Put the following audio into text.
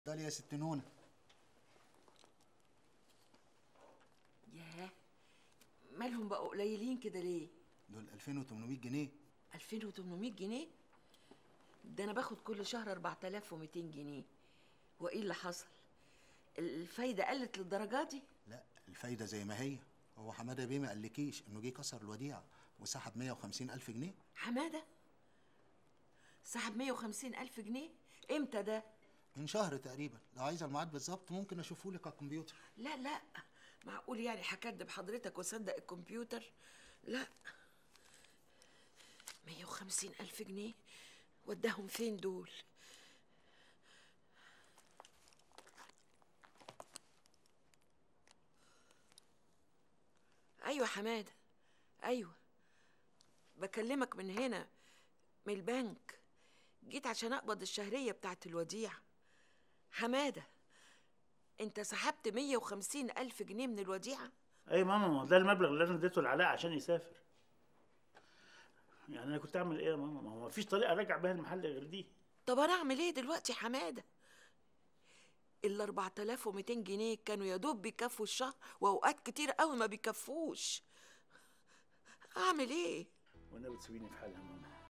اتفضلي يا ست نونه ياه مالهم بقوا قليلين كده ليه دول 2800 جنيه 2800 جنيه ده انا باخد كل شهر 4200 جنيه وايه اللي حصل الفايده قلت للدرجه دي لا الفايده زي ما هي هو حماده بيه ما قالكيش انه جه كسر الوديعه وسحب 150 الف جنيه حماده سحب 150 الف جنيه امتى ده من شهر تقريبا لو عايزه الميعاد بالظبط ممكن اشوفه لك على الكمبيوتر لا لا معقول يعني هكدب حضرتك واصدق الكمبيوتر لا 150 ألف جنيه وداهم فين دول أيوة حمادة أيوة بكلمك من هنا من البنك جيت عشان أقبض الشهرية بتاعت الوديعة حمادة أنت سحبت 150 ألف جنيه من الوديعة اي ماما ما هو ده المبلغ اللي انا اديته لعلاء عشان يسافر يعني انا كنت اعمل ايه يا ماما ما هو مفيش طريقه ارجع بيها المحل غير دي طب انا اعمل ايه دلوقتي حماده ال 4200 جنيه كانوا يا دوب بيكفوا الشهر واوقات كتير قوي ما بيكفوش اعمل ايه وانا بتسيبيني في حالها يا ماما